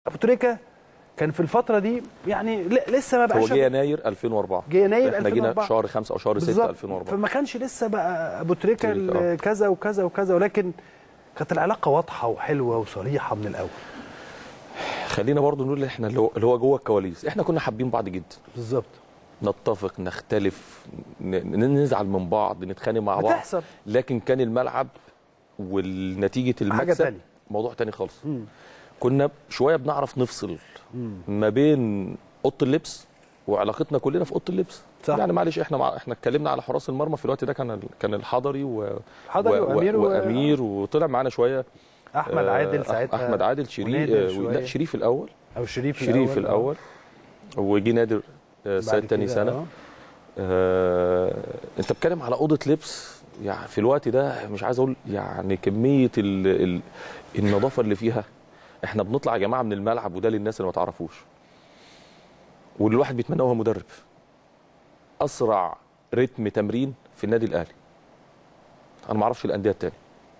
ابو تريكه كان في الفتره دي يعني ل- لسه ما هو بقاش جه يناير 2004 جه يناير احنا جينا 2004. شهر 5 او شهر 6 بالظبط 2004 فما كانش لسه بقى ابو تريكه تريكة، آه. ال- كذا وكذا وكذا ولكن كانت العلاقه واضحه وحلوه وصريحه من الاول خلينا برضو نقول احنا اللي هو اللي هو جوه الكواليس احنا كنا حابين بعض جدا بالظبط نتفق نختلف ن- ن- نزعل من بعض نتخانق مع بعض بتحصل لكن كان الملعب والنتيجه حاجه المكسب تانية موضوع تاني خالص مم. كنا شويه بنعرف نفصل ما بين اوضه اللبس وعلاقتنا كلنا في اوضه اللبس صح. يعني معلش احنا مع... احنا اتكلمنا على حراس المرمى في الوقت ده كان ال... كان الحضري و... حضري و... وامير و... وامير وطلع معانا شويه احمد آه، عادل أح- ساعتها احمد عادل شريف ونادر آه، شوية. لا شريف الاول او شريف شريف الاول وجي نادر آه، بعد سيد تاني كده، سنه آه. آه، انت بتتكلم على اوضه لبس يعني في الوقت ده مش عايز اقول يعني كميه ال ال النظافه اللي فيها احنا بنطلع يا جماعه من الملعب وده للناس اللي ما تعرفوش واللي الواحد بيتمناه هو مدرب اسرع رتم تمرين في النادي الاهلي انا ما اعرفش الانديه التانية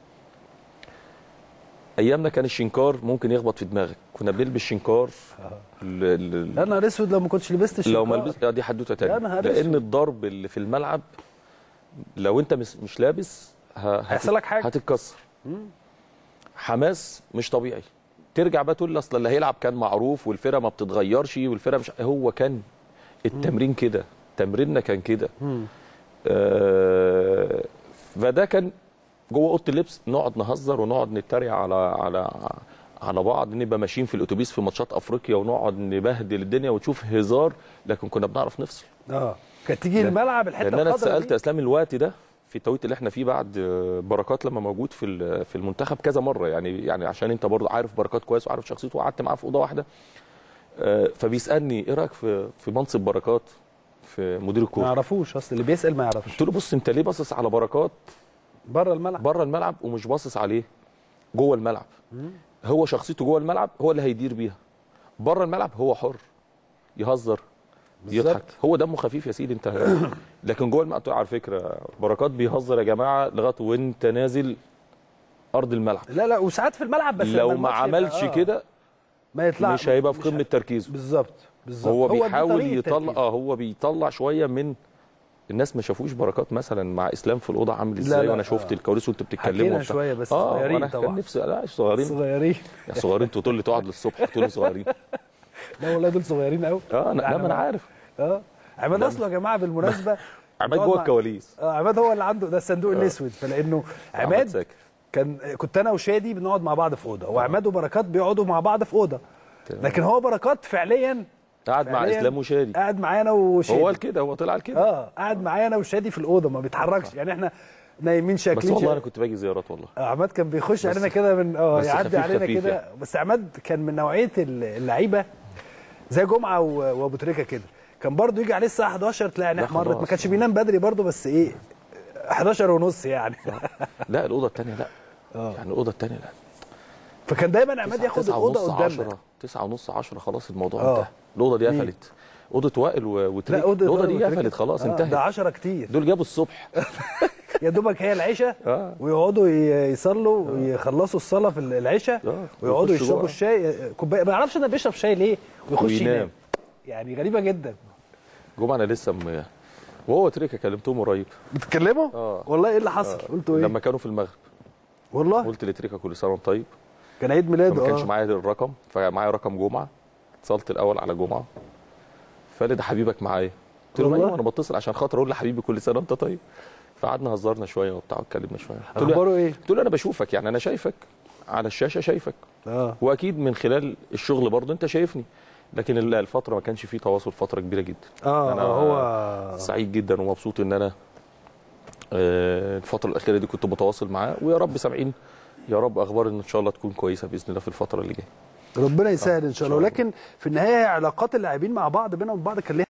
ايامنا كان الشنكار ممكن يخبط في دماغك كنا بنلبس شنكار ل- ل- يا نهار اسود لو ما كنتش لبست الشنكار لو ما لبست آه، دي حدوته تانية يا نهار لان أسود. الضرب اللي في الملعب لو انت مش, مش لابس ه- هت- هيحصل لك حاجة. هتتكسر حماس مش طبيعي ترجع بقى تقول لي اصل اللي هيلعب كان معروف والفرقه ما بتتغيرش والفرقه مش هو كان التمرين كده تمريننا كان كده مم. آه، فده كان جوه اوضه اللبس نقعد نهزر ونقعد نتريق على على على بعض نبقى ماشيين في الاتوبيس في ماتشات افريقيا ونقعد نبهدل الدنيا وتشوف هزار لكن كنا بنعرف نفصل اه كانت تيجي لا. الملعب الحته لان انا الخضراء اتسالت دي. اسلام الوقت ده في التوقيت اللي احنا فيه بعد آه، بركات لما موجود في ال- في المنتخب كذا مره يعني يعني عشان انت برضه عارف بركات كويس وعارف شخصيته وقعدت معاه في اوضه واحده آه، فبيسالني ايه رايك في في منصب بركات في مدير ما الكوره يعرفوش اصل اللي بيسال ما يعرفش قلت له بص انت ليه باصص على بركات بره الملعب بره الملعب ومش باصص عليه جوه الملعب هو شخصيته جوه الملعب هو اللي هيدير بيها بره الملعب هو حر يهزر بالظبط. يضحك هو دمه خفيف يا سيدي انت لكن جوه الملعب على فكره بركات بيهزر يا جماعه لغايه وانت نازل ارض الملعب لا لا وساعات في الملعب بس لو لما ما الماتش يبقى- عملش آه، كده ما يطلع مش هيبقى في مش قمه هي- تركيزه بالظبط بالظبط هو دي بيحاول طريقة يطلع تركيزه. اه هو بيطلع شويه من الناس ما شافوش بركات مثلا مع اسلام في الاوضه عامل لا، ازاي لا، وانا شفت آه. الكواليس وانتوا بتتكلموا حكينا وبتاع. شويه بس اه صغيرين انا كان طبعا نفسي لا صغيرين صغيرين يا صغيرين انتوا تقول لي تقعد للصبح تقول لي صغيرين لا والله دول صغيرين قوي اه انا لا ما انا عارف اه عماد لا. اصله يا جماعه بالمناسبه عماد بتقعد جوه مع- الكواليس اه عماد هو اللي عنده ده الصندوق الاسود فلانه عماد عماد ساكر كان كنت انا وشادي بنقعد مع بعض في اوضه وعماد وبركات بيقعدوا مع بعض في اوضه تمام. لكن هو بركات فعليا قعد مع فعلياً اسلام وشادي قاعد معانا وشادي هو قال كده هو طلع قال كده اه قاعد معايا انا وشادي في الاوضه ما بيتحركش يعني احنا نايمين بس شاكلين والله شا- انا كنت باجي زيارات والله آه، عماد كان بيخش بس- علينا كده من اه بس يعدي خفيف علينا خفيف كده يعني. بس عماد كان من نوعيه ال- اللعيبه زي جمعه و- وابو تريكه كده كان برضو يجي عليه الساعه 11 تلاقي لا مرت ما خلاص. كانش بينام بدري برضو بس ايه 11 ونص يعني لا الاوضه الثانيه لا اه يعني الاوضه الثانيه لا فكان دايما عماد تسعة- ياخد تسعة الاوضه ونص قدامنا عشرة تسعة ونص 10 خلاص الموضوع آه. انتهى الاوضه دي مين؟ قفلت اوضه وائل و- لا وتريكه اوضه الاوضه أوضة دي وتريكة. قفلت خلاص آه، ده انتهت 10 كتير دول جابوا الصبح يا دوبك هي العشاء اه ويقعدوا ي- يصلوا ويخلصوا الصلاه في العشاء آه. ويقعدوا ويخشوا يشربوا جوه. الشاي كوبايه ما اعرفش انا بيشرب شاي ليه ويخش وينام. ينام يعني غريبه جدا جمعه انا لسه م... وهو تريكه كلمتهم قريب بتتكلموا اه والله ايه اللي حصل قلتوا ايه لما كانوا في المغرب والله قلت لتريكه كل سنه وانت طيب كان عيد ميلاده فما كانش اه معايا الرقم فمعايا رقم جمعه اتصلت الاول على جمعه فقال لي ده حبيبك معايا قلت له والله؟ ايوه انا بتصل عشان خاطر اقول لحبيبي كل سنه وانت طيب فقعدنا هزرنا شويه وبتاع واتكلمنا شويه قلت له اخباره ايه قلت له انا بشوفك يعني انا شايفك على الشاشه شايفك اه واكيد من خلال الشغل برضه انت شايفني لكن ال- الفتره ما كانش فيه تواصل فتره كبيره جدا اه أنا هو سعيد جدا ومبسوط ان انا آه، الفتره الاخيره دي كنت متواصل معاه ويا رب سامعين يا رب اخبار ان شاء الله تكون كويسه باذن الله في الفتره اللي جايه ربنا يسهل ان شاء الله الله. ولكن في النهايه علاقات اللاعبين مع بعض بينهم وبعض كان ليها